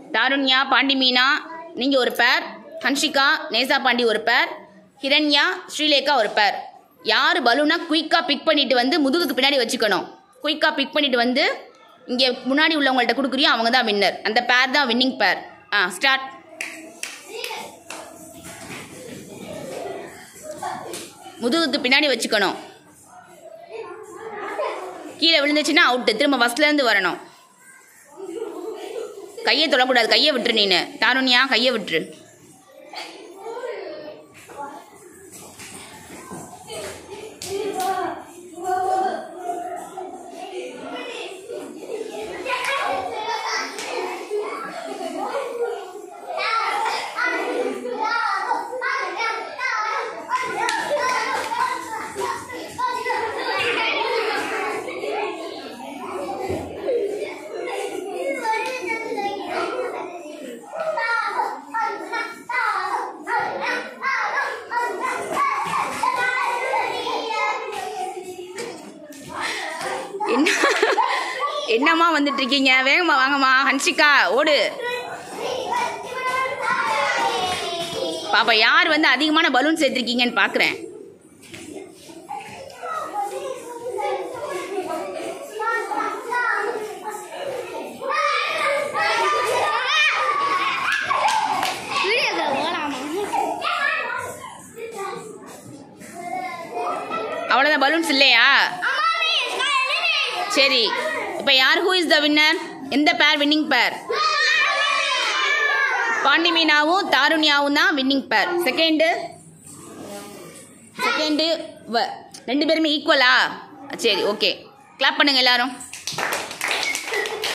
தாருண்யா பாண்டி மீனா நீங்கள் ஒரு பேர் ஹன்ஷிகா நேசா பாண்டி ஒரு பேர் ஹிரண்யா ஸ்ரீலேகா ஒரு பேர் யார் பலூனை குயிக்காக பிக் பண்ணிட்டு வந்து முதுகுக்கு பின்னாடி வச்சுக்கணும் குயிக்காக பிக் பண்ணிட்டு வந்து இங்கே முன்னாடி உள்ளவங்கள்ட்ட கொடுக்குறியோ அவங்க தான் வின்னர் அந்த பேர் தான் வின்னிங் பேர் ஆ ஸ்டார்ட் முதுகுக்கு பின்னாடி வச்சுக்கணும் கீழே விழுந்துச்சுன்னா அவுட்டு திரும்ப ஃபஸ்ட்லேருந்து வரணும் கையை தொடக்கூடாது கையை விட்டுரு நீனு தாருண்யா கையை விட்டுரு என்ன என்னம்மா வந்துட்டு இருக்கீங்க வேகமா வாங்கம்மா ஹன்ஷிகா ஓடு பாப்பா யார் வந்து அதிகமான பலூன் சேர்த்துருக்கீங்கன்னு பார்க்குறேன் அவ்வளோதான் பலூன்ஸ் இல்லையா சரி இப்போ யார் ஹூ இஸ் த வின்னர் எந்த பேர் வின்னிங் பேர் பாண்டி மீனாவும் தாருண்யாவும் தான் வின்னிங் பேர் செகண்டு செகண்டு வ ரெண்டு பேருமே ஈக்குவலா சரி ஓகே கிளாப் பண்ணுங்க எல்லாரும்